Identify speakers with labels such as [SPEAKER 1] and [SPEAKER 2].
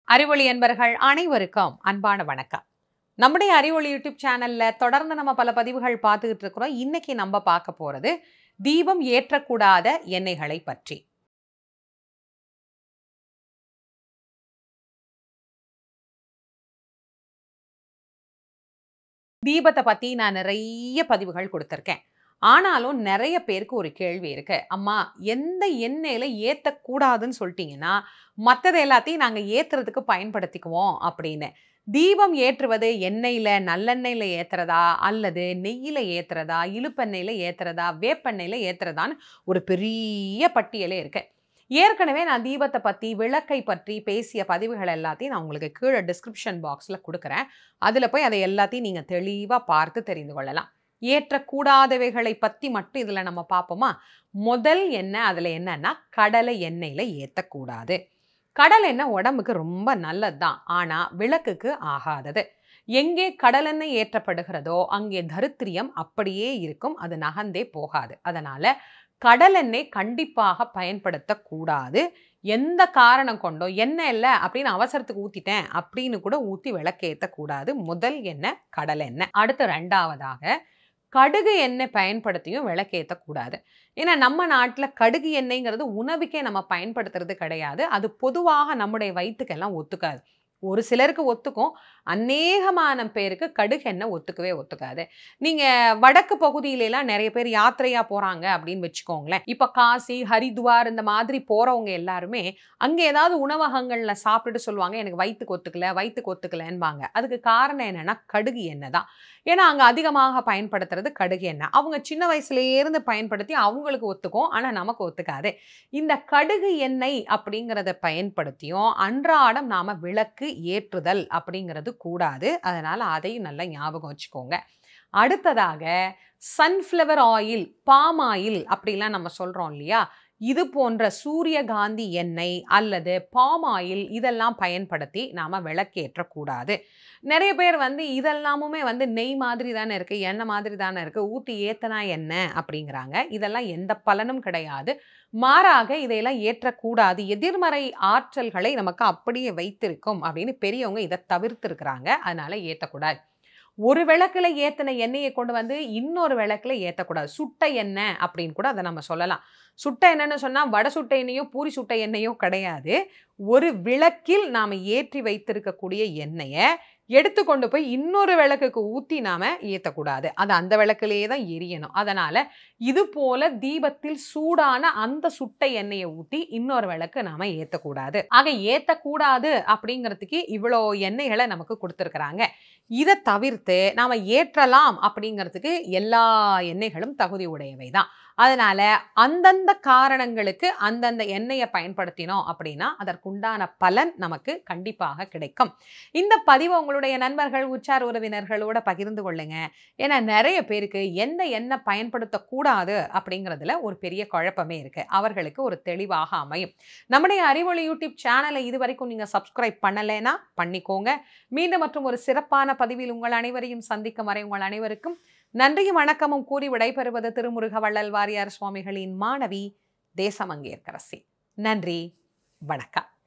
[SPEAKER 1] அறிவொளி என்பர்கள் அனைவருக்கும் அன்பான வணக்கம் நம்முடைய அறிவொளி யூடியூப் சேனல்ல தொடர்ந்து நம்ம பல பதிவுகள் பார்த்துக்கிட்டு இருக்கிறோம் இன்னைக்கு நம்ம பார்க்க போறது தீபம் ஏற்றக்கூடாத எண்ணெய்களை பற்றி தீபத்தை பத்தி நான் நிறைய பதிவுகள் கொடுத்துருக்கேன் ஆனாலும் நிறைய பேருக்கு ஒரு கேள்வி இருக்கு அம்மா எந்த எண்ணெயில ஏத்தக்கூடாதுன்னு சொல்லிட்டீங்கன்னா மற்றது எல்லாத்தையும் நாங்கள் ஏத்துறதுக்கு பயன்படுத்திக்குவோம் அப்படின்னு தீபம் ஏற்றுவது எண்ணெயில் நல்லெண்ணெயில் ஏற்றுறதா அல்லது நெய்யில் ஏற்றுறதா இழுப்பெண்ணெயில் ஏற்றுறதா வேப்பெண்ணெயில் ஏற்றுறதான்னு ஒரு பெரிய பட்டியலே இருக்கு ஏற்கனவே நான் தீபத்தை பற்றி விளக்கை பற்றி பேசிய பதிவுகள் எல்லாத்தையும் நான் உங்களுக்கு கீழே டிஸ்கிரிப்ஷன் பாக்ஸில் கொடுக்குறேன் அதில் போய் அதை எல்லாத்தையும் நீங்கள் தெளிவாக பார்த்து தெரிந்து கொள்ளலாம் ஏற்றக்கூடாதவைகளை பற்றி மட்டும் இதில் நம்ம பார்ப்போமா முதல் எண்ணெய் அதில் என்னன்னா கடலை எண்ணெயில் ஏற்றக்கூடாது கடல் எண்ணெய் உடம்புக்கு ரொம்ப நல்லது தான் ஆனால் விளக்குக்கு ஆகாதது எங்கே கடலெண்ணெய் ஏற்றப்படுகிறதோ அங்கே தரித்திரியம் அப்படியே இருக்கும் அது நகர்ந்தே போகாது அதனால கடலெண்ணெய் கண்டிப்பாக பயன்படுத்தக்கூடாது எந்த காரணம் கொண்டோ எண்ணெய் இல்லை அப்படின்னு அவசரத்துக்கு ஊற்றிட்டேன் அப்படின்னு கூட ஊற்றி விளக்கேற்றக்கூடாது முதல் எண்ணெய் கடலெண்ணெய் அடுத்து ரெண்டாவதாக கடுகு எண்ணெய் பயன்படுத்தியும் விளக்கேற்றக்கூடாது ஏன்னா நம்ம நாட்டில் கடுகு எண்ணெய்ங்கிறது உணவுக்கே நம்ம பயன்படுத்துறது கிடையாது அது பொதுவாக நம்முடைய வயிற்றுக்கெல்லாம் ஒத்துக்காது ஒரு சிலருக்கு ஒத்துக்கும் அநேகமான பேருக்கு கடுகு எண்ணெய் ஒத்துக்கவே ஒத்துக்காது நீங்கள் வடக்கு பகுதியிலலாம் நிறைய பேர் யாத்திரையாக போகிறாங்க அப்படின்னு வச்சுக்கோங்களேன் இப்போ காசி ஹரித்வார் இந்த மாதிரி போகிறவங்க எல்லாருமே அங்கே ஏதாவது உணவகங்களில் சாப்பிட்டுட்டு சொல்லுவாங்க எனக்கு வயிற்றுக்கு ஒத்துக்கல வயிற்றுக்கு ஒத்துக்கலன்பாங்க அதுக்கு காரணம் என்னென்னா கடுகு எண்ணெய் தான் ஏன்னா அங்கே அதிகமாக பயன்படுத்துறது கடுகு எண்ணெய் அவங்க சின்ன வயசுலேருந்து பயன்படுத்தி அவங்களுக்கு ஒத்துக்கும் ஆனால் நமக்கு ஒத்துக்காது இந்த கடுகு எண்ணெய் அப்படிங்கிறத பயன்படுத்தியும் அன்றாடம் நாம் விளக்கு ஏற்றுதல் அப்படிங்கிறது கூடாது அதனால் அதையும் நல்லா ஞாபகம் வச்சுக்கோங்க அடுத்ததாக சன்ஃப்ளவர் ஆயில் பாம் ஆயில் அப்படிலாம் நம்ம சொல்கிறோம் இல்லையா இது போன்ற சூரியகாந்தி எண்ணெய் அல்லது பாம் ஆயில் இதெல்லாம் பயன்படுத்தி நாம் விளக்கேற்றக்கூடாது நிறைய பேர் வந்து இதெல்லாமுமே வந்து நெய் மாதிரி தானே இருக்குது எண்ணெய் மாதிரி தானே இருக்குது ஊற்றி ஏத்தனா எண்ணெய் அப்படிங்கிறாங்க இதெல்லாம் எந்த பலனும் கிடையாது மாறாக இதையெல்லாம் ஏற்றக்கூடாது எதிர்மறை ஆற்றல்களை நமக்கு அப்படியே வைத்திருக்கும் அப்படின்னு பெரியவங்க இதை தவிர்த்திருக்கிறாங்க அதனால ஏற்றக்கூடாது ஒரு விளக்குல ஏத்தின எண்ணெயை கொண்டு வந்து இன்னொரு விளக்குல ஏற்றக்கூடாது சுட்ட எண்ணெய் அப்படின்னு கூட அதை நம்ம சொல்லலாம் சுட்ட எண்ணெய்னு சொன்னால் வடை சுட்ட எண்ணெயோ பூரி சுட்ட எண்ணெயோ கிடையாது ஒரு விளக்கில் நாம் ஏற்றி வைத்திருக்கக்கூடிய எண்ணெயை எடுத்து கொண்டு போய் இன்னொரு விளக்குக்கு ஊற்றி நாம் ஏற்றக்கூடாது அது அந்த விளக்குலேயே தான் எரியணும் அதனால் இது போல தீபத்தில் சூடான அந்த சுட்ட எண்ணெயை ஊற்றி இன்னொரு விளக்கு நாம் ஏற்றக்கூடாது ஆக ஏற்றக்கூடாது அப்படிங்கிறதுக்கு இவ்வளோ எண்ணெய்களை நமக்கு கொடுத்துருக்குறாங்க இதை தவிர்த்து நாம் ஏற்றலாம் அப்படிங்கிறதுக்கு எல்லா எண்ணெய்களும் தகுதி உடையவை தான் அதனால அந்தந்த காரணங்களுக்கு அந்தந்த எண்ணெயை பயன்படுத்தினோம் அப்படின்னா அதற்குண்டான பலன் நமக்கு கண்டிப்பாக கிடைக்கும் இந்த பதிவை உங்களுடைய நண்பர்கள் உச்சார் உறவினர்களோட பகிர்ந்து கொள்ளுங்க ஏன்னா நிறைய பேருக்கு எந்த எண்ணெய் பயன்படுத்தக்கூடாது அப்படிங்கிறதுல ஒரு பெரிய குழப்பமே இருக்கு அவர்களுக்கு ஒரு தெளிவாக அமையும் நம்முடைய அறிவொளி யூடியூப் சேனலை இது வரைக்கும் நீங்க சப்ஸ்கிரைப் பண்ணலைன்னா பண்ணிக்கோங்க மீண்டும் மற்றும் ஒரு சிறப்பான பதிவில் உங்கள் அனைவரையும் சந்திக்கும் வரை உங்கள் அனைவருக்கும் நன்றியும் வணக்கமும் கூறி விடைபெறுவது திருமுருக வள்ளல் வாரியார் சுவாமிகளின் மாணவி தேசமங்கேற்கரசி நன்றி வணக்கம்